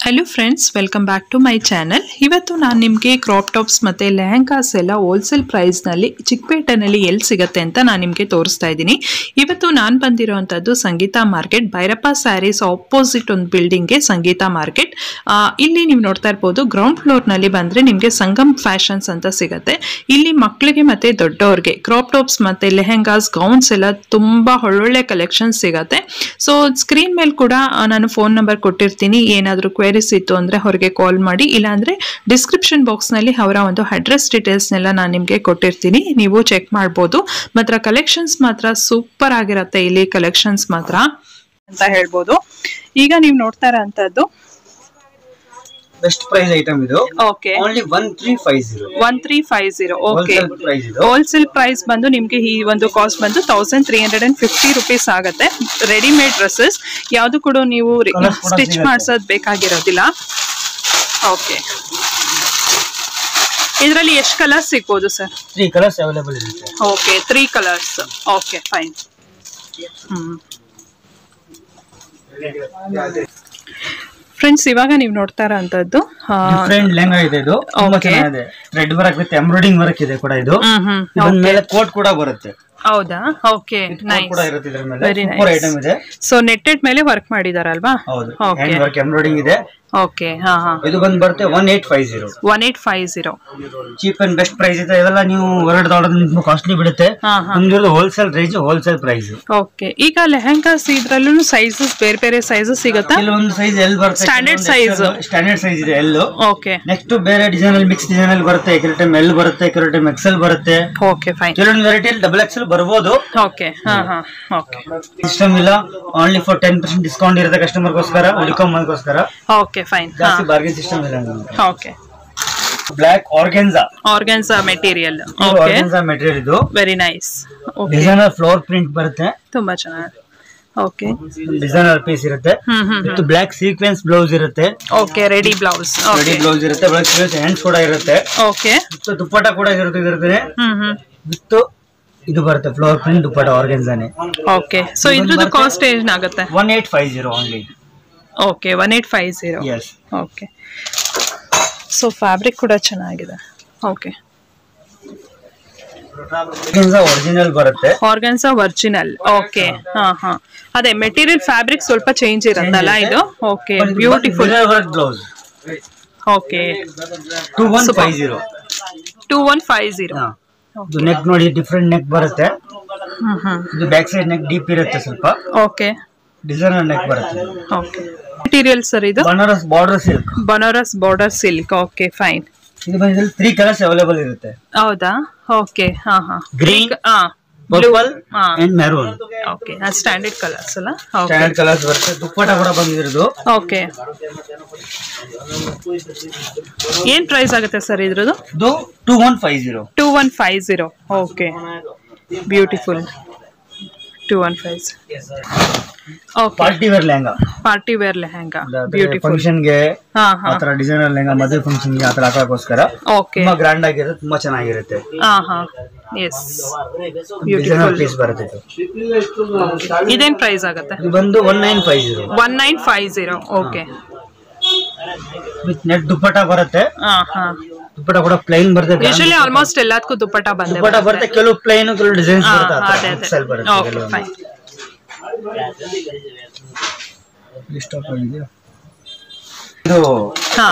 Hello friends welcome back to my channel ಇವತ್ತು ನಾನು ನಿಮಗೆ ಕ್ರಾಪ್ ಟಾಪ್ಸ್ ಮತ್ತು ಲೆಹಂಗಾಸ್ ಎಲ್ಲ ಹೋಲ್ಸೇಲ್ ಪ್ರೈಸ್ನಲ್ಲಿ ಚಿಕ್ಕಪೇಟೆನಲ್ಲಿ ಎಲ್ಲಿ ಸಿಗುತ್ತೆ ಅಂತ ನಾನು ನಿಮಗೆ ತೋರಿಸ್ತಾ ಇದ್ದೀನಿ ಇವತ್ತು ನಾನು ಬಂದಿರೋವಂಥದ್ದು ಸಂಗೀತ ಮಾರ್ಕೆಟ್ ಭೈರಪ್ಪ ಸ್ಯಾರೀಸ್ ಆಪೋಸಿಟ್ ಒಂದು ಬಿಲ್ಡಿಂಗ್ಗೆ ಸಂಗೀತ ಮಾರ್ಕೆಟ್ ಆ, ಇಲ್ಲಿ ನೀವು ನೋಡ್ತಾ ಇರ್ಬೋದು ಗ್ರೌಂಡ್ ಫ್ಲೋರ್ನಲ್ಲಿ ಬಂದರೆ ನಿಮಗೆ ಸಂಗಮ್ ಫ್ಯಾಷನ್ಸ್ ಅಂತ ಸಿಗುತ್ತೆ ಇಲ್ಲಿ ಮಕ್ಕಳಿಗೆ ಮತ್ತು ದೊಡ್ಡವ್ರಿಗೆ ಕ್ರಾಪ್ ಟಾಪ್ಸ್ ಮತ್ತು ಲೆಹೆಂಗಾಸ್ ಗೌನ್ಸ್ ಎಲ್ಲ ತುಂಬ ಒಳ್ಳೊಳ್ಳೆ ಕಲೆಕ್ಷನ್ಸ್ ಸಿಗುತ್ತೆ ಸೊ ಸ್ಕ್ರೀನ್ ಮೇಲೆ ಕೂಡ ಆ, ನಾನು ಫೋನ್ ನಂಬರ್ ಕೊಟ್ಟಿರ್ತೀನಿ ಏನಾದರೂ ಕ್ವೆರೀಸ್ ಇತ್ತು ಅಂದರೆ ಅವ್ರಿಗೆ ಕಾಲ್ ಮಾಡಿ ಇಲ್ಲಾಂದರೆ ಡಿಸ್ಕ್ರಿಪ್ಷನ್ ಬಾಕ್ಸ್ನಲ್ಲಿ ಅವರ ಒಂದು ಅಡ್ರೆಸ್ ಡೀಟೇಲ್ಸ್ನೆಲ್ಲ ನಾನು ನಿಮಗೆ ಕೊಟ್ಟಿರ್ತೀನಿ ನೀವು ಚೆಕ್ ಮಾಡ್ಬೋದು ಮಾತ್ರ ಕಲೆಕ್ಷನ್ಸ್ ಮಾತ್ರ ಸೂಪರ್ ಆಗಿರುತ್ತೆ ಇಲ್ಲಿ ಕಲೆಕ್ಷನ್ಸ್ ಮಾತ್ರ ಅಂತ ಹೇಳ್ಬೋದು ಈಗ ನೀವು ನೋಡ್ತಾ ಇರೋಂಥದ್ದು ಬೆಸ್ಟ್ ಪ್ರೈಸ್ ಐಟಮ್ ಇದು okay only one three five zero one three five zero okay wholesale price ಇದು ಹೋಲ್ಸೇಲ್ ಪ್ರೈಸ್ ಬಂದು ನಿಮಗೆ ಈ ಒಂದು ಕಾಸ್ಟ್ ಬಂದು thousand three hundred and fifty rupees ಆಗುತ್ತೆ ರೆಡಿಮೇಡ್ ಡ್ರೆಸ್ಸಸ್ ಯಾವುದು ಕೂಡ ನೀವು Colours ಕೂಡ ಸ್ಟಿಚ್ ಸಿಗುತ್ತೆ. ಮಾಡ್ಸೋದು ಬೇಕಾಗಿರೋದಿಲ್ಲ ಓಕೆ ಇದರಲ್ಲಿ ಎಷ್ಟು ಕಲರ್ಸ್ ಸಿಗ್ಬೋದು ಸರ್ ತ್ರೀ ಕಲರ್ಸ್ ಅವೈಲೇಬಲ್ ಇರುತ್ತೆ okay three colours okay fine hmm friends ಇವಾಗ ನೀವು ನೋಡ್ತಾ ಇರೋಂಥದ್ದು ಆ, ಡಿಫ್ರೆಂಟ್ ಲೆಹಂಗಾ ಇದೆ ಇದು ತುಂಬಾ Okay. ಚೆನ್ನಾಗಿದೆ thread work with embroidering work ಇದೆ ಕೂಡ ಇದು ಹ್ಮ್ ಹ್ಮ್ ಇದ್ರ ಮೇಲೆ ಕೋಟ್ ಕೂಡ ಬರುತ್ತೆ ಹೌದಾ ಓಕೆ ಕೋಟ್ ನೈಸ್ ಕೂಡ ಇರುತ್ತೆ ಇದ್ರ ಮೇಲೆ Very ಸೂಪರ್ nice. ಐಟಮ್ ಇದೆ ಸೊ ನೆಟ್ಟೆಡ್ ಮೇಲೆ ವರ್ಕ್ ಮಾಡಿದಾರಲ್ವಾ ಹೌದು Okay. ಹ್ಯಾಂಡ್ ವರ್ಕ್ ಎಂಬ್ರಾಯ್ಡಿಂಗ್ ಇದೆ ಓಕೆ ಹಾ ಹಾ ಇದು ಬಂದು ಬರುತ್ತೆ one eight five zero one eight five zero cheap and best price ಇದೆ ಇದೆಲ್ಲ ನೀವು ಹೊರಗಡೆ ತಗೊಳ್ಳೋದು ಕಾಸ್ಟ್ಲಿ ಬಿಡುತ್ತೆ ಹಾ ಹಾ ನಮ್ದು wholesale range wholesale price okay ಈಗ ಲೆಹಂಗಾಸ್ ಇದ್ರಲ್ಲೂ ಸೈಜಸ್ ಬೇರೆ ಬೇರೆ ಸೈಜಸ್ ಸಿಗುತ್ತಾ ಕೆಲವೊಂದು ಸೈಜ್ ಎಲ್ ಬರುತ್ತೆ Standard size. ಸ್ಟ್ಯಾಂಡರ್ಡ್ ಸೈಜ್ ಇದೆ ಎಲ್ಲು ಓಕೆ ನೆಕ್ಸ್ಟ್ ಬೇರೆ ಡಿಸೈನ್ ಅಲ್ಲಿ ಮಿಕ್ಸ್ ಡಿಸೈನ್ ಅಲ್ಲಿ ಬರುತ್ತೆ ಕೆಲವು ಟೈಮ್ ಎಲ್ ಬರುತ್ತೆ ಕೆಲವು ಟೈಮ್ ಎಕ್ಸೆಲ್ ಬರುತ್ತೆ ಓಕೆ ಫೈನ್ ಕೆಲವೊಂದು ವೆರೈಟಿಯಲ್ಲಿ ಡಬಲ್ ಎಕ್ಸೆಲ್ ಬರ್ಬೋದು ಓಕೆ ಹಾ ಹಾ ಓಕೆ ಸಿಸ್ಟಮ್ ಇಲ್ಲ only for ten percent discount ಇರುತ್ತೆ ಕಸ್ಟಮರ್ಗೋಸ್ಕರ ಉಳ್ಕೊಂಬಂದ್ಕೋಸ್ಕರ ಓಕೆ ಫೈನ್ ಹಾ ಜಾಸ್ತಿ ಬಾರ್ಗೇನ್ ಸಿಸ್ಟಮ್ ಇಲ್ಲ okay black organza organza material okay organza material ಇದು very nice okay designer floral print ಬರುತ್ತೆ ತುಂಬಾ ಚೆನ್ನಾಗಿ ಓಕೆ ಡಿಸೈನರ್ ಪೀಸ್ ಇರುತ್ತೆ hmm hmm with black sequins blouse ಇರುತ್ತೆ okay ready blouse ready okay blouse ಇರುತ್ತೆ black sequins hands ಕೂಡ ಇರುತ್ತೆ okay ಮತ್ತು ದುಪ್ಪಟ್ಟ ಕೂಡ ಇರುತ್ತೆ ಇರುತ್ತೆ ಹ್ಮ್ ಹ್ಮ್ ವಿತ್ ಇದು ಬರುತ್ತೆ ಫ್ಲೋರ್ ಪ್ರಿಂಟ್ ದುಪ್ಪಟ್ಟ ಆರ್ಗೆನ್ಸಾನೆ ಓಕೆ ಸೊ ಇದ್ರದ್ದು ಕಾಸ್ಟ್ ಏನಾಗುತ್ತೆ one eight five zero only okay one eight five zero yes okay so fabric ಕೂಡ ಚೆನ್ನಾಗಿದೆ ಓಕೆ ಒರಿಜಿನಲ್ ಬರುತ್ತೆ ಆರ್ಗನ್ಸಾ ಒರಿಜಿನಲ್ ಓಕೆ ಹಾ ಹಾ ಅದೇ ಮೆಟೀರಿಯಲ್ ಫ್ಯಾಬ್ರಿಕ್ ಸ್ವಲ್ಪ ಚೇಂಜ್ ಇರುತ್ತಲ್ಲ ಇದು okay beautiful work blouse okay two one Super. Five zero two one five zero ಇದು ನೆಕ್ ನೋಡಿ ಡಿಫ್ರೆಂಟ್ ನೆಕ್ ಬರುತ್ತೆ ಹ್ಮ್ ಹ್ಮ್ ಇದು ಬ್ಯಾಕ್ ಸೈಡ್ ನೆಕ್ ಡೀಪ್ ಇರುತ್ತೆ ಸ್ವಲ್ಪ ಓಕೆ ಡಿಸೈನರ್ ನೆಕ್ ಬರುತ್ತೆ ಓಕೆ ಮೆಟೀರಿಯಲ್ ಸರ್ ಇದು Banaras border silk Banaras border silk okay fine ಇದು ಬಂದಿದ್ರಲ್ಲಿ ತ್ರೀ ಕಲರ್ಸ್ ಅವೈಲೇಬಲ್ ಇರುತ್ತೆ ಹೌದಾ ಓಕೆ ಹಾ ಹಾ ಗ್ರೀನ್ ಹಾ ಪರ್ಪಲ್ ಹಾ and maroon okay standard colours ಅಲ್ಲ ಓಕೆ ಸ್ಟ್ಯಾಂಡರ್ಡ್ ಕಲರ್ಸ್ ಬರುತ್ತೆ ದುಪ್ಪಟ ಕೂಡ ಬಂದಿರೋದು ಓಕೆ ಏನ್ ಪ್ರೈಸ್ ಆಗುತ್ತೆ ಸರ್ ಇದ್ರದ್ದು ಇದು two one five zero two one five zero okay beautiful two one five okay party wear lehenga party wear lehenga beautiful ಫಂಕ್ಷನ್ಗೆ ಹಾ ಆ ಹಾ ತರ ಡಿಸೈನರ್ ಲೆಹಂಗಾ ಮದುವೆ ಫಂಕ್ಷನ್ಗೆ ಆ ತರ ಹಾಕೋಕ್ಕೋಸ್ಕರ ಓಕೆ ತುಂಬಾ ಗ್ರ್ಯಾಂಡ್ ಆಗಿರುತ್ತೆ ತುಂಬಾ ಚೆನ್ನಾಗಿರುತ್ತೆ ಹಾ ಹಾ ಎಸ್ ಡಿಸೈನರ್ ಬ್ಯೂಟಿಫುಲ್ ಪೀಸ್ ಬರುತ್ತೆ ಇದು ಇದೇನ್ ಪ್ರೈಸ್ ಆಗುತ್ತೆ ಇದು ಬಂದು one nine five zero one nine five zero okay with net dupatta ಬರುತ್ತೆ ಹಾ ಹಾ ದುಪ್ಪಟ ಕೂಡ ಪ್ಲೈನ್ ಬರುತ್ತೆ ಯೂಶಲಿ ಆಲ್ಮೋಸ್ಟ್ ಎಲ್ಲದಕ್ಕೂ ದುಪ್ಪಟ್ಟ ಬಂದೆ ದುಪ್ಪಟ ಬರುತ್ತೆ ಕೆಲವು ಪ್ಲೈನ್ ಕೆಲವು ಡಿಸೈನ್ಸ್ ಹಾ, ಬರುತ್ತೆ ಆ ಅದೇ ತರ ಅದೇ XL ಬರುತ್ತೆ ಓಕೆ ಕೆಲವೊಂದು. ಫೈನ್ ಎಷ್ಟು ಹಾಕೋ ಇದೆಯಾ? ಇದು ಹಾ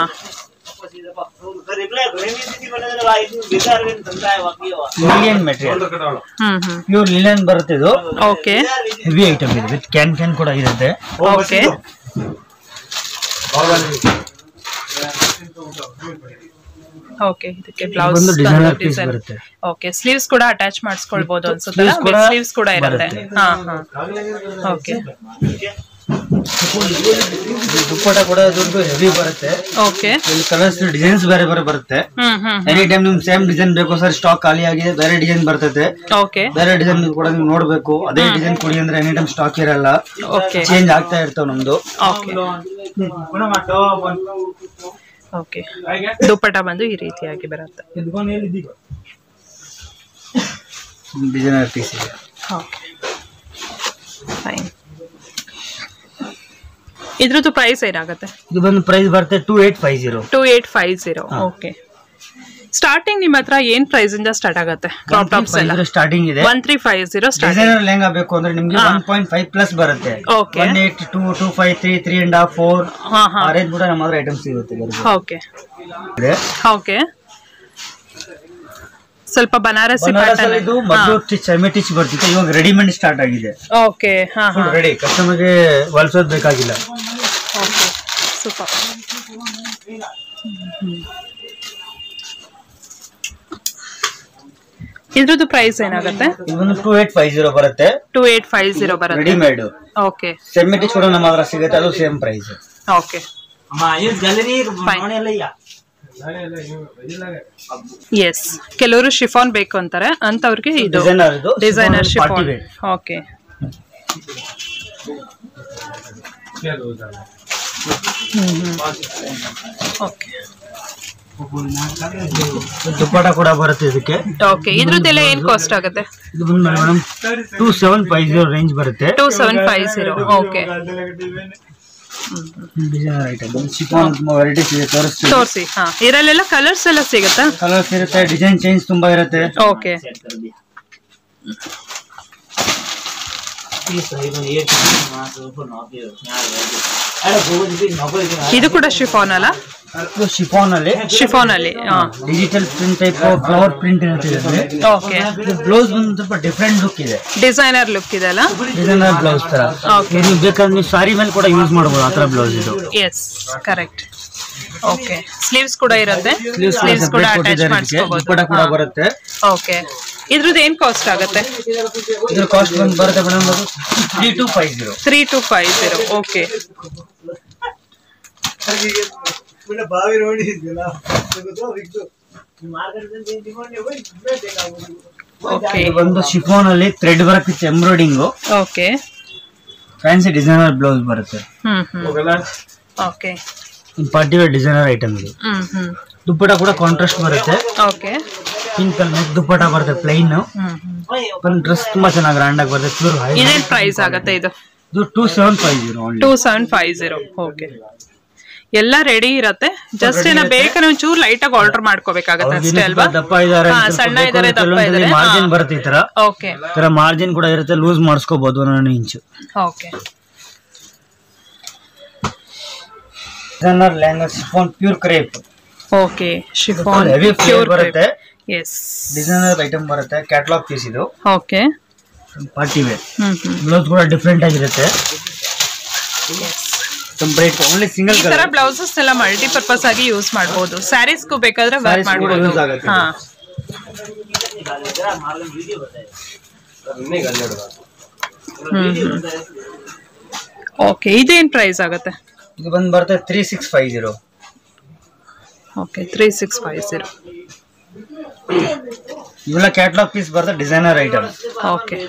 linen material hmm hmm pure linen ಬರುತ್ತೆ ಇದು ಓಕೆ ಹೆವಿ ಐಟಮ್ ಇದೆ ವಿತ್ ಕ್ಯಾನ್ ಕ್ಯಾನ್ ಕೂಡ ಇರುತ್ತೆ ಓಕೆ ಓಕೆ ಇದಕ್ಕೆ ಬ್ಲೌಸ್ ಬಂದು ಡಿಸೈನರ್ ಪೀಸ್ ಬರುತ್ತೆ ಓಕೆ ಸ್ಲೀವ್ಸ್ ಕೂಡ ಅಟ್ಯಾಚ್ ಮಾಡಿಸ್ಕೊಳ್ಬಹುದು ಅನ್ಸುತ್ತಲ್ಲ Sleeves ಕೂಡ ಸ್ಲೀವ್ಸ್ ಕೂಡ ಇರುತ್ತೆ ಬರುತ್ತೆ. ಹಾ ಹಾ ಓಕೆ ದುಪ್ಪಟ ಕೂಡ ದುಡ್ಡು ಹೆವಿ ಬರುತ್ತೆ ಓಕೆ ಇಲ್ಲಿ ಕಲರ್ಸ್ ಡಿಸೈನ್ಸ್ ಬೇರೆ ಬೇರೆ ಬರುತ್ತೆ ಹ್ಮ್ ಹ್ಮ್ ಎನಿ ಟೈಮ್ ನಿಮ್ಗೆ ಸೇಮ್ ಡಿಸೈನ್ ಬೇಕು ಸರ್ ಸ್ಟಾಕ್ ಖಾಲಿ ಆಗಿದೆ ಬೇರೆ ಡಿಸೈನ್ ಬರ್ತೈತೆ ಓಕೆ ಬೇರೆ ಡಿಸೈನ್ ಕೂಡ ನೀವು ನೋಡ್ಬೇಕು ಅದೇ ಡಿಸೈನ್ ಕೊಡಿ ಅಂದ್ರೆ ಎನಿ ಟೈಮ್ ಸ್ಟಾಕ್ ಇರಲ್ಲ ಓಕೆ ಚೇಂಜ್ ಆಗ್ತಾ ಇರ್ತಾವ ನಮ್ದು ಓಕೆ ಓಕೆ ದುಪ್ಪಟ ಬಂದು ಈ ರೀತಿಯಾಗಿ ಬರುತ್ತೆ ಡಿಸೈನರ್ ಪೀಸ್ ಇದೆ ಓಕೆ ಫೈನ್ ಇದ್ರದ್ದು ಪ್ರೈಸ್ ಏನಾಗುತ್ತೆ ಇದು ಬಂದು ಪ್ರೈಸ್ ಬರುತ್ತೆ two eight five zero two eight five zero ಹಾ. ಓಕೆ ಸ್ಟಾರ್ಟಿಂಗ್ ನಿಮ್ಮ ಹತ್ರ ಏನ್ ಪ್ರೈಸ್ ಇಂದ ಸ್ಟಾರ್ಟ್ ಆಗುತ್ತೆ ಕ್ರಾಪ್ ಟಾಪ್ಸ್ ಎಲ್ಲ ಸ್ಟಾರ್ಟಿಂಗ್ ಇದೆ one three five zero start designer lehenga ಬೇಕು ಅಂದ್ರೆ ನಿಮ್ಗೆ ಹಾ. ಒನ್ ಪಾಯಿಂಟ್ ಫೈವ್ ಪ್ಲಸ್ ಬರುತ್ತೆ Okay. One eight two two five three three and half four ಹಾ ಹಾ ಆ ರೇಂಜ್ ಕೂಡ ನಮ್ಮ ಹತ್ರ ಐಟಮ್ಸ್ ಸಿಗುತ್ತೆ ಗರ್ಭ. ಓಕೆ ಇದೆ. ಓಕೆ ಸ್ವಲ್ಪ ಬನಾರಸಿ ಬನಾರಸ್ ಅಲ್ಲಿ ಇದು ಮೊದಲು ಪ್ಯಾಟರ್ನ್ ಟಿಚ್ ಸೆಮಿ ಟಿಚ್ ಬರ್ತಿತ್ತು ಇವಾಗ ರೆಡಿಮೇಡ್ ಸ್ಟಾರ್ಟ್ ಆಗಿದೆ ಓಕೆ ಹಾ ಹಾ ಫುಲ್ ರೆಡಿ ಕಸ್ಟಮರ್ಗೆ ಹೊಲ್ಸೋದ್ ಬೇಕಾಗಿಲ್ಲ ಓಕೆ ಸೂಪರ್ ಇದ್ರದ್ದು ಪ್ರೈಸ್ ಏನಾಗುತ್ತೆ ಇದು ಬಂದು ಟೂ ಏಟ್ ಫೈವ್ ಜೀರೋ ಬರುತ್ತೆ ಟೂ ಏಟ್ ಫೈವ್ ಜೀರೋ ಬರುತ್ತೆ ರೆಡಿಮೇಡ್ ಓಕೆ ಸೆಮಿ ಟಿಚ್ ಕೂಡ ನಮ್ಮ ಹತ್ರ ಸಿಗುತ್ತೆ ಅದು ಸೇಮ್ ಪ್ರೈಸ್ ಓಕೆ ಎಸ್ ಕೆಲವರು ಶಿಫಾನ್ ಬೇಕು ಅಂತಾರೆ ಅಂತವ್ರಿಗೆ ಇದು ಡಿಸೈನರ್ ಇದು designer party chiffon wear okay okay dupatta ಕೂಡ ಬರುತ್ತೆ ಇದಕ್ಕೆ ಓಕೆ ಇದ್ರದ್ದೆಲ್ಲ ಏನ್ ಕಾಸ್ಟ್ ಆಗುತ್ತೆ ಇದು ಬಂದು madam two seven five zero range ಬರುತ್ತೆ two seven five zero okay designer item chikan ತುಂಬಾ ವೆರೈಟೀಸ್ ಇದೆ ತೋರಿಸ್ತೀವಿ ತೋರಿಸಿ ಹಾ ಇದರಲ್ಲೆಲ್ಲ ಕಲರ್ಸ್ ಎಲ್ಲ ಸಿಗುತ್ತಾ ಕಲರ್ಸ್ ಇರುತ್ತೆ ಡಿಸೈನ್ ಚೇಂಜ್ ತುಂಬಾ ಇರುತ್ತೆ ಓಕೆ ಇದು ಕೂಡ ಶಿಫಾನ್ ಅಲ್ಲ ಶಿಫಾನ್ ಅಲ್ಲಿ ಶಿಫಾನ್ ಅಲ್ಲಿ ಹಾ digital print type flower print ಇರುತ್ತೆ ಇದರಲ್ಲಿ ಓಕೆ ಬ್ಲೌಸ್ ಬಂದು ಸ್ವಲ್ಪ ಡಿಫ್ರೆಂಟ್ ಲುಕ್ ಇದೆ ಡಿಸೈನರ್ ಲುಕ್ ಇದೆ ಅಲ್ಲ ಡಿಸೈನರ್ ಬ್ಲೌಸ್ ತರ Okay. ನೀವು ಬೇಕಾದ್ರೆ ನೀವು ಸಾರಿ ಮೇಲೆ ಕೂಡ ಯೂಸ್ ಮಾಡಬಹುದು ಆ ತರ ಬ್ಲೌಸ್ ಇದು ಎಸ್ ಕರೆಕ್ಟ್ ಓಕೆ ಸ್ಲೀವ್ಸ್ ಕೂಡ ಇರುತ್ತೆ ಸ್ಲೀವ್ಸ್ ಸ್ಲೀವ್ಸ್ ಕೂಡ separate ಅಟ್ಯಾಚ್ ಕೊಟ್ಟಿದ್ದಾರೆ ಇದಕ್ಕೆ. ದುಪ್ಪಟ ಕೂಡ ಮಾಡಿಸ್ಕೋಬಹುದು ಬರುತ್ತೆ ಓಕೆ ಇದ್ರದ್ದು ಏನ್ ಕಾಸ್ಟ್ ಆಗುತ್ತೆ ಇದ್ರ ಕಾಸ್ಟ್ ಬಂದು ಬರುತ್ತೆ ಮೇಡಮ್ ಅದು three two five zero three two five zero okay okay ಇದು ಬಂದು ಶಿಫಾನ್ ಅಲ್ಲಿ thread work with embroidering okay fancy designer blouse ಬರುತ್ತೆ hmm hmm okay party wear designer item ಇದು ಹ್ಮ್ ಹ್ಮ್ ದುಪ್ಪಟ ಕೂಡ ಕಾಂಟ್ರಾಸ್ಟ್ ಬರುತ್ತೆ okay pink colour neck dupatta ಬರುತ್ತೆ plain ಹ್ಮ್ ಹ್ಮ್ ಒಂದು dress ತುಂಬಾ ಚೆನ್ನಾಗಿ ಗ್ರ್ಯಾಂಡ್ ಆಗಿ ಬರುತ್ತೆ ಪ್ಯೂರ್ ಹೈ ಇದೇನ್ ಪ್ರೈಸ್ ಆಗುತ್ತೆ ಇದು ಇದು two seven five zero only two seven five zero okay ಎಲ್ಲ ರೆಡಿ ಇರತ್ತೆ ಜಸ್ಟ್ ಏನ ಬೇಕಾದ್ರೆ ಒಂಚೂರು ಲೈಟ್ ಆಗಿ ಆರ್ಡರ್ ಮಾಡ್ಕೋಬೇಕಾಗತ್ತೆ ಅಷ್ಟೇ ಅಲ್ವಾ ದಪ್ಪ ಇದಾರೆ ಹಾ, ಸಣ್ಣ ಇದಾರೆ, ದಪ್ಪ ಇದಾರೆ, ಮಾರ್ಜಿನ್ ಹಾ. ಬರುತ್ತೆ ಈ ತರ ಓಕೆ ಈ ತರ ಮಾರ್ಜಿನ್ ಕೂಡ ಇರುತ್ತೆ ಲೂಸ್ ಮಾಡಿಸ್ಕೋಬಹುದು ಒಂದೊಂದು inch okay designer lehenga chiffon pure crepe okay chiffon heavy flare ಬರುತ್ತೆ ಎಸ್ ಡಿಸೈನರ್ ಐಟಮ್ ಬರುತ್ತೆ ಕ್ಯಾಟ್ಲಾಗ್ ಪೀಸ್ ಇದು okay party wear hmm hmm blouse ಕೂಡ ಡಿಫ್ರೆಂಟ್ ಆಗಿರುತ್ತೆ ಬ್ರೈಟ್ ಓನ್ಲಿ ಸಿಂಗಲ್ ಈ ತರ ಕಲರ್ ಬ್ಲೌಸಸ್ ಎಲ್ಲ ಮಲ್ಟಿಪರ್ಪಸ್ ಆಗಿ ಯೂಸ್ ಮಾಡಬಹುದು ಸ್ಯಾರೀಸ್ಗೂ ಬೇಕಾದ್ರೆ ವರ್ಕ್ Sarees ಕೂಡ ಮಾಡಬಹುದು use ಆಗುತ್ತೆ ಹಾ ಓಕೆ ಇದೇನ್ ಪ್ರೈಸ್ ಆಗುತ್ತೆ ಇದು ಬಂದು ಬರುತ್ತೆ three six five zero okay three six five zero ಇವೆಲ್ಲ ಕ್ಯಾಟ್ಲಾಗ್ ಪೀಸ್ ಬರುತ್ತೆ designer item okay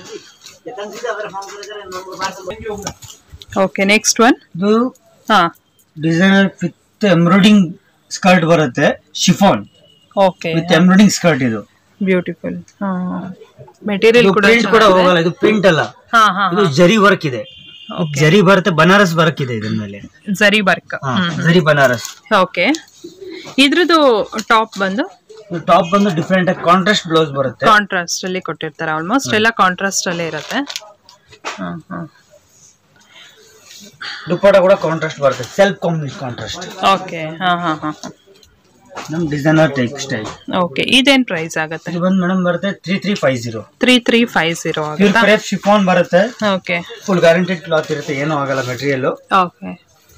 okay next one ಇದು ಹಾ ಡಿಸೈನರ್ ವಿತ್ ಎಂಬ್ರಾಯ್ಡಿಂಗ್ ಸ್ಕರ್ಟ್ ಬರುತ್ತೆ chiffon okay with embroidering skirt ಇದು ಬ್ಯೂಟಿಫುಲ್ ಹಾ ಮೆಟೀರಿಯಲ್ ಇದು ಕೂಡ ಪ್ರಿಂಟ್ ಕೂಡ ಚೆನ್ನಾಗಿದೆ. ಹೋಗಲ್ಲ ಇದು ಪ್ರಿಂಟ್ ಅಲ್ಲ ಹಾ ಹಾ ಇದು ಜರಿ ವರ್ಕ್ ಇದೆ ಜರಿ ಬರುತ್ತೆ ಬನಾರಸ್ ವರ್ಕ್ ಇದೆ ಇದ್ರ ಮೇಲೆ ಜರಿ ವರ್ಕ್ ಹಾ, ಜರಿ ಬನಾರಸ್ ಓಕೆ ಇದ್ರದ್ದು ಟಾಪ್ ಬಂದು ಟಾಪ್ ಬಂದು ಡಿಫ್ರೆಂಟ್ ಆಗಿ ಕಾಂಟ್ರಾಸ್ಟ್ ಬ್ಲೌಸ್ ಬರುತ್ತೆ ಕಾಂಟ್ರಾಸ್ಟ್ ಅಲ್ಲಿ ಕೊಟ್ಟಿರ್ತಾರೆ ಆಲ್ಮೋಸ್ಟ್ ಎಲ್ಲ ಕಾಂಟ್ರಾಸ್ಟ್ ಅಲ್ಲೇ ಇರುತ್ತೆ ಹ್ಮ್ ಹ್ಮ್ ದುಪ್ಪಟ ಕೂಡ ಕಾಂಟ್ರಾಸ್ಟ್ ಬರುತ್ತೆ ಸೆಲ್ಫ್ ಕಾಂಬಿನೇಷನ್ ಕಾಂಟ್ರಾಸ್ಟ್ ಓಕೆ ಹಾ ಹಾ ಹಾ ನಮ್ ಡಿಸೈನರ್ ಟೈಪ್ ಸ್ಟೈಲ್ ಓಕೆ ಇದೇನ್ ಪ್ರೈಸ್ ಆಗುತ್ತೆ ಇದು ಬಂದು ಮೇಡಮ್ ಬರುತ್ತೆ three three five zero three three five zero pure ಆಗುತ್ತಾ ಕ್ರೇಪ್ ಶಿಫಾನ್ ಬರುತ್ತೆ ಓಕೆ ಫುಲ್ ಗ್ಯಾರಂಟೆಡ್ ಕ್ಲಾತ್ ಇರುತ್ತೆ ಏನೂ ಆಗಲ್ಲ ಮೆಟೀರಿಯಲ್ ಓಕೆ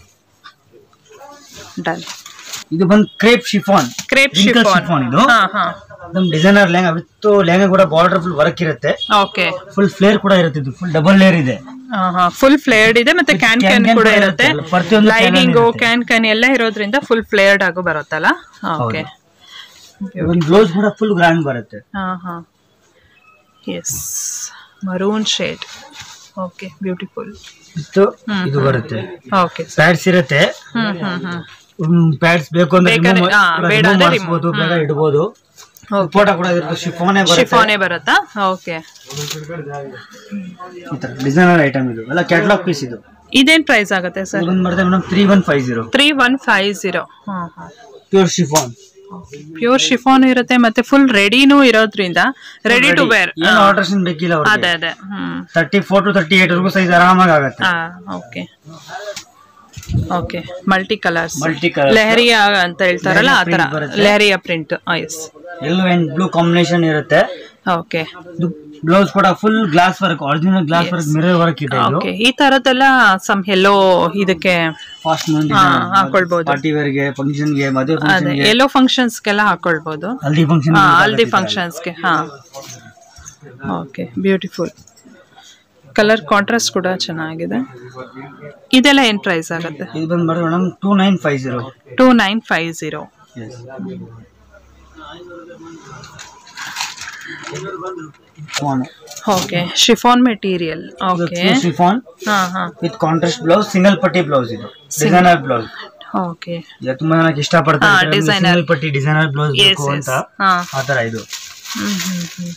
ಡನ್ ಇದು ಬಂದು crepe chiffon crepe Wrinkle chiffon chiffon ಇದು? ಹಾ ಹಾ ನಮ್ ಡಿಸೈನರ್ ಲೆಹಂಗಾ ವಿತ್ ಲೆಹಂಗಾ ಕೂಡ ಬಾರ್ಡರ್ ಫುಲ್ ವರ್ಕ್ ಇರುತ್ತೆ ಓಕೆ ಫುಲ್ ಫ್ಲೇರ್ ಕೂಡ ಇರುತ್ತೆ ಇದು ಫುಲ್ ಡಬಲ್ ಲೇಯರ್ ಇದೆ ಹಾ ಹಾ ಫುಲ್ ಫ್ಲೇರ್ಡ್ ಇದೆ ಮತ್ತೆ ಕ್ಯಾನ್ can ಕ್ಯಾನ್ can ಕೂಡ ಕೂಡ ಇರುತ್ತೆ ಇರುತ್ತೆ. ಪ್ರತಿಯೊಂದು can ಅಲ್ಲಿ ಲೈನಿಂಗ್ ಇರುತ್ತೆ. ಕ್ಯಾನ್ ಕ್ಯಾನ್ ಎಲ್ಲ ಇರೋದ್ರಿಂದ ಫುಲ್ ಫ್ಲೇರ್ಡ್ ಆಗು ಬರುತ್ತಲ್ಲ ಓಕೆ ಒಂದು ಬ್ಲೌಸ್ ಕೂಡ ಫುಲ್ ಗ್ರ್ಯಾಂಡ್ ಬರುತ್ತೆ ಹಾ ಹಾ yes maroon shade okay beautiful ಇತ್ತು ಹ್ಮ್. ಇದು ಬರುತ್ತೆ ಓಕೆ ಪ್ಯಾಡ್ಸ್ ಇರುತ್ತೆ ಹ್ಮ್ ಹ್ಮ್ ಹ್ಮ್ ಪ್ಯಾಡ್ಸ್ ಬೇಕು ಅಂದ್ರೆ ಬೇಕಾದ್ರೆ- remove ಹಾ, ಕೂಡ ಬೇಡ remove ಅಂದ್ರೆ ಮಾಡಿಸ್ಬೋದು remove. ಬೇಗ ಇಡ್ಬೋದು ಫೋಟೋ ಕೂಡ ಇರುತ್ತೆ ಶಿಫೋನೇ ಬರುತ್ತೆ ಶಿಫಾನೆ ಬರುತ್ತಾ ಓಕೆ ಡಿಸೈನರ್ ಐಟಮ್ ಇದು ಎಲ್ಲ ಕ್ಯಾಟ್ಲಾಗ್ ಪೀಸ್ ಇದು ಇದೇನ್ ಪ್ರೈಸ್ ಆಗುತ್ತೆ ಸರ್ ಇದು ಬಂದು ಬರುತ್ತೆ madam three one five zero three one five zero ಹಾಂ ಹಾಂ ಪ್ಯೂರ್ ಶಿಫಾನ್ ಪ್ಯೂರ್ ಶಿಫಾನ್ ಇರುತ್ತೆ ಮತ್ತೆ ಫುಲ್ ರೆಡಿನೂ ಇರೋದ್ರಿಂದ ರೆಡಿ ಟು ವೇರ್ ಏನು ಆಲ್ಟ್ರೇಷನ್ ಬೇಕಿಲ್ಲ ಅದೇ ಅವ್ರಿಗೆ ಅದೇ hmm thirty four to thirty eight ವರೆಗೂ ಸೈಜ್ ಆರಾಮಾಗಿ ಆಗುತ್ತೆ ಹಾ okay okay multi colours multi colour lehariya ಅಂತ ಹೇಳ್ತಾರಲ್ಲ ಆ ಲೆಹರಿಯಾ ತರ print ಬರುತ್ತೆ. Lehariya print yes yellow and blue combination ಇರುತ್ತೆ ಓಕೆ ಬ್ಲೌಸ್ ಕೂಡ full glass work original glass work mirror work ಇದೆ ಇದು ಓಕೆ ಈ ತರದೆಲ್ಲ ಸಮ್ ಎಲ್ಲೋ ಇದಕ್ಕೆ ಫಾಸ್ಟ್ ಹಾ, ಹಾಕೊಳ್ಬೋದು. ಪಾರ್ಟಿ ವೇರ್ ಗೆ ಫಂಕ್ಷನ್ ಗೆ ಮದುವೆ ಅದೇ ಫಂಕ್ಷನ್ ಗೆ ಎಲ್ಲೋ ಫಂಕ್ಷನ್ಸ್ಗೆಲ್ಲ ಹಾಕೊಳ್ಬೋದು ಹಲ್ದಿ ಫಂಕ್ಷನ್ ಹಾ ಹಲ್ದಿ ಫಂಕ್ಷನ್ಸ್ಗೆ ಹಾ ಓಕೆ ಬ್ಯೂಟಿಫುಲ್ ಕಲರ್ ಕಾಂಟ್ರಾಸ್ಟ್ ಕೂಡ ಚೆನ್ನಾಗಿದೆ ಇದೆಲ್ಲ ಏನ್ ಪ್ರೈಸ್ ಆಗುತ್ತೆ ಇದು ಬಂದು ಬರುತ್ತೆ madam two nine five zero two nine five zero okay chiffon material okay chiffon ಹಾ ಹಾ ವಿತ್ ಕಾಂಟ್ರಾಸ್ಟ್ ಬ್ಲೌಸ್ ಸಿಂಗಲ್ ಪಟ್ಟಿ ಬ್ಲೌಸ್ ಇದು ಡಿಸೈನರ್ ಬ್ಲೌಸ್ ಓಕೆ ಈಗ ತುಂಬಾ ಜನಕ್ಕೆ ಇಷ್ಟಪಡ್ತಾರೆ ಹಾ, designer. ಸಿಂಗಲ್ ಪಟ್ಟಿ ಡಿಸೈನರ್ ಬ್ಲೌಸ್ ಎಸ್ ಬೇಕು ಎಸ್ ಅಂತ ಹಾ ಆ ತರ ಇದು ಹ್ಮ್ ಹ್ಮ್ ಹ್ಮ್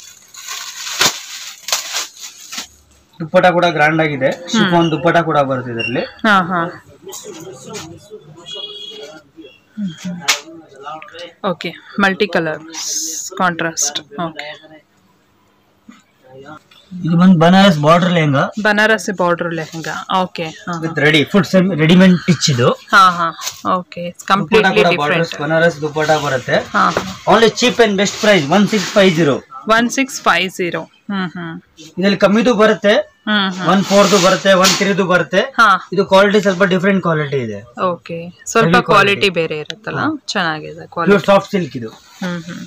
ದುಪ್ಪಟ ಕೂಡ ಗ್ರ್ಯಾಂಡ್ ಆಗಿದೆ ಶಿಫಾನ್ ದುಪ್ಪಟ ಕೂಡ ಬರುತ್ತೆ ಇದರಲ್ಲಿ ಹಾ ಹಾ okay multi colour contrast okay ಇದು ಬಂದು Banaras border lehenga Banarasi border lehenga okay ಹಾ ವಿತ್ ರೆಡಿ ಫುಡ್ ರೆಡಿಮೇಡ್ ಟಿಚ್ ಇದು ಹಾ ಹಾ ಓಕೆ ದುಪ್ಪಟ ಕಂಪ್ಲೀಟ್ಲಿ ಕೂಡ ಡಿಫ್ರೆಂಟ್ ಬಾರ್ಡರ್ಸ್ ಬನಾರಸ್ ದುಪ್ಪಟ ಬರುತ್ತೆ ಹಾ only cheap and best price one six five zero one six five zero hmm hmm ಇದರಲ್ಲಿ ಕಮ್ಮಿದು ಬರುತ್ತೆ ಹ್ಮ್ ಹ್ಮ್ ಒನ್ ಫೋರ್ದು ಬರುತ್ತೆ ಒನ್ ತ್ರೀದು ಬರುತ್ತೆ ಹಾ ಇದು ಕ್ವಾಲಿಟಿ ಸ್ವಲ್ಪ ಡಿಫ್ರೆಂಟ್ ಕ್ವಾಲಿಟಿ ಇದೆ ಓಕೆ ಸ್ವಲ್ಪ Heavy quality. ಕ್ವಾಲಿಟಿ ಬೇರೆ ಇರುತ್ತಲ್ಲ ಚೆನ್ನಾಗಿದೆ ಪ್ಯೂರ್ ಕ್ವಾಲಿಟಿ ಸಾಫ್ಟ್ ಸಿಲ್ಕ್ ಇದು ಹ್ಮ್ ಹ್ಮ್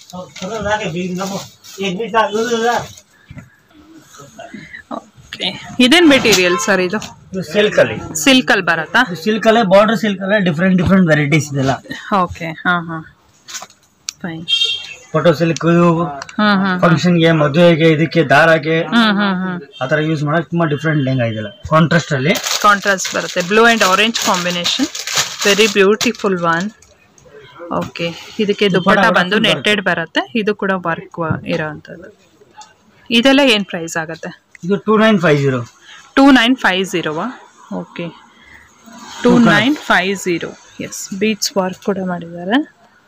ಓಕೆ ಇದೇನ್ ಮೆಟೀರಿಯಲ್ ಸರ್ ಇದು ಇದು ಸಿಲ್ಕ್ ಅಲ್ಲಿ ಸಿಲ್ಕ್ ಅಲ್ಲಿ ಬರತ್ತಾ ಸಿಲ್ಕ್ ಅಲ್ಲೇ ಬಾರ್ಡರ್ ಸಿಲ್ಕ್ ಅಲ್ಲೇ ಡಿಫ್ರೆಂಟ್ ಡಿಫ್ರೆಂಟ್ ವೆರೈಟೀಸ್ ಇದೆಲ್ಲ ಓಕೆ ಹಾ ಹಾ fine photo silk hmm hmm function ಗೆ ಮದುವೆಗೆ ಇದಕ್ಕೆ ದಾರಕ್ಕೆ ಹ್ಮ್ ಹ್ಮ್ ಹ್ಮ್ ಆತರ ಯೂಸ್ ಮಾಡಕ್ ತುಂಬಾ ಡಿಫ್ರೆಂಟ್ ಲೆಹಂಗಾ ಇದೆಲ್ಲ ಕಾಂಟ್ರಾಸ್ಟ್ ಅಲ್ಲಿ ಕಾಂಟ್ರಾಸ್ಟ್ ಬರುತ್ತೆ blue and orange combination very beautiful one okay ಇದಕ್ಕೆ ದುಪ್ಪಟ್ಟ ದುಪ್ಪಟ್ಟ ಬಂದು full work. ನೆಟ್ಟೆಡ್ ಬರುತ್ತೆ ಇದು ಕೂಡ ವರ್ಕ್ ಇರೋವಂಥದ್ದು ಇದೆಲ್ಲ ಏನು ಪ್ರೈಸ್ ಆಗುತ್ತೆ ಇದು two nine five zero two nine five ಝೀರೋವಾ okay two nine five zero yes ಬೀಚ್ ವರ್ಕ್ ಕೂಡ ಮಾಡಿದ್ದಾರೆ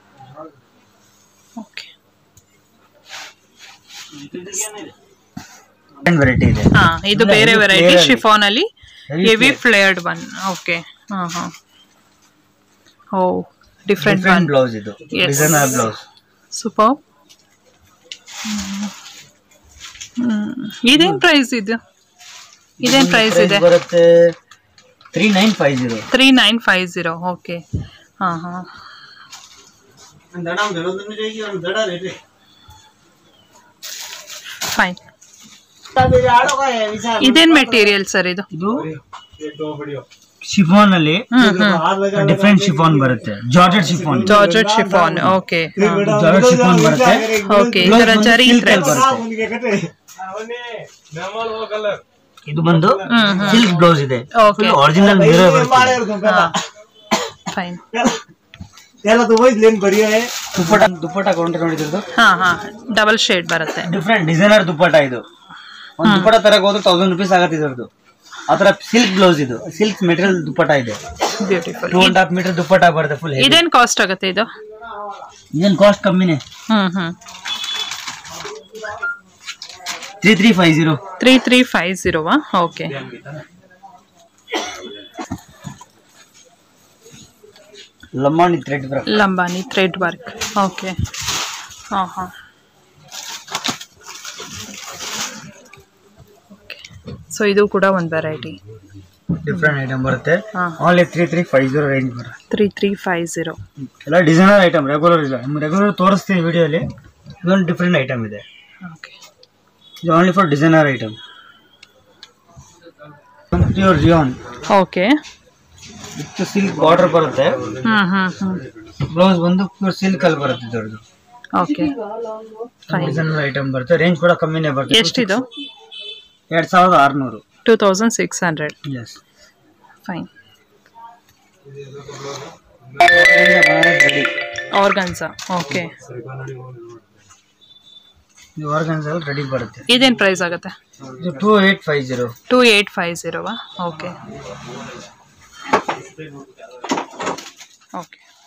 ಓಕೆ ವೆರೈಟಿ ಇದೆ ಹಾ ಇದು ಇಲ್ಲ, ಬೇರೆ ಇದು ವೆರೈಟಿ flare ಅಲ್ಲಿ. ಶಿಫಾನ್ ಅಲ್ಲಿ Heavy heavy flare. Flared one okay ಹಾ ಹಾ ಓ ಡಿಫ್ರೆಂಟ್ ಒನ್ ಡಿಫ್ರೆಂಟ್ ಬ್ಲೌಸ್ ಇದು Yes. ಡಿಸೈನರ್ ಬ್ಲೌಸ್ ಸೂಪರ್ ಇದೇನ್ ಪ್ರೈಸ್ ಇದು ಇದೇನ್ ಪ್ರೈಸ್ ಇದೆ ಬರುತ್ತೆ three nine five zero three nine five zero okay ಹಾ ಹಾ ಫೈನ್ ಇದೇನ್ ಮೆಟೀರಿಯಲ್ ಸರ್ ಇದು ಇದು ಶಿಫಾನ್ ಅಲ್ಲಿ ಹ್ಮ್ ಹ್ಮ್ ಡಿಫ್ರೆಂಟ್ ಶಿಫಾನ್ ಬರುತ್ತೆ georgette chiffon georgette chiffon okay georgette chiffon ಬರುತ್ತೆ ಓಕೆ ಈ ತರ Blouse ಬಂದು ಜರಿ silk ಅಲ್ಲಿ ಥ್ರೆಡ್ಸ್ ಬರುತ್ತೆ ಇದು ಬಂದು ಹ್ಮ್ ಹ್ಮ್ ಸಿಲ್ಕ್ ಬ್ಲೌಸ್ ಇದೆ ಓಕೆ ಒರಿಜಿನಲ್ ಮಿರರ್ ಬರುತ್ತೆ ಫೈನ್ ದುಪ್ಪಟ ದುಪ್ಪಟ ಕೌಂಟರ್ ನೋಡಿದ್ರು ಹಾ ಹಾ ಡಬಲ್ ಶೇಡ್ ಬರುತ್ತೆ ಡಿಫ್ರೆಂಟ್ ಡಿಸೈನರ್ ದುಪ್ಪಟ ಇದು ಒಂದು ದುಪ್ಪಟ ತರಕ್ ಹೋದ್ರೆ ತೌಸಂಡ್ ರುಪೀಸ್ ಆಗತ್ತೆ ಇದ್ರದ್ದು ಆತರ ಸಿಲ್ಕ್ ಬ್ಲೌಸ್ ಇದು ಸಿಲ್ಕ್ ಮೆಟೀರಿಯಲ್ ದುಪ್ಪಟ ಇದೆ beautiful two and half metre dupatta ಬರುತ್ತೆ ಫುಲ್ ಇದೇನ್ ಕಾಸ್ಟ್ ಆಗುತ್ತೆ ಇದು ಇದೇನ್ ಕಾಸ್ಟ್ ಕಮ್ಮಿನೇ hmm hmm three three five zero three three five ಜೀರೋವಾ okay Lambani thread Lambani thread work okay ಹಾಂ ಹಾಂ ಓಕೆ ಸೊ ಇದು ಕೂಡ ಒಂದು ವೆರೈಟಿ ಡಿಫ್ರೆಂಟ್ ಐಟಮ್ ಬರುತ್ತೆ ಹಾಂ only three three five zero range ಬರುತ್ತೆ ತ್ರೀ ತ್ರೀ ಫೈವ್ ಜೀರೋ ಎಲ್ಲ ಡಿಸೈನರ್ ಐಟಮ್ ರೆಗ್ಯುಲರ್ ಇಲ್ಲ ನಿಮ್ಗೆ ರೆಗ್ಯುಲರ್ ತೋರಿಸ್ತೀವಿ ವಿಡಿಯೋಲಿ ಇದೊಂದು ಡಿಫ್ರೆಂಟ್ ಐಟಮ್ ಇದೆ ಓಕೆ ಇದು only for designer item pure rayon okay with silk border ಬರುತ್ತೆ ಹ್ಞೂ ಹ್ಞೂ ಹ್ಞೂ ಬ್ಲೌಸ್ ಬಂದು ಪ್ಯೂರ್ ಸಿಲ್ಕ್ ಅಲ್ಲಿ ಬರುತ್ತೆ ಇದರದ್ದು ಓಕೆ ಫೈನ್ ಡಿಸೈನರ್ ಐಟಮ್ ಬರುತ್ತೆ ರೇಂಜ್ ಕೂಡ ಕಮ್ಮಿನೇ ಬರುತ್ತೆ ಎಷ್ಟಿದು ಎರಡ್ ಸಾವಿರದ ಆರುನೂರು two thousand six hundred yes fine organza okay ಇದು ಆರ್ಗನ್ಸಲ್ಲಿ ರೆಡಿ ಬರುತ್ತೆ ಇದೇನು ಪ್ರೈಸ್ ಆಗುತ್ತೆ ಇದು two eight five zero two eight five ಜೀರೋವಾ ಓಕೆ ಓಕೆ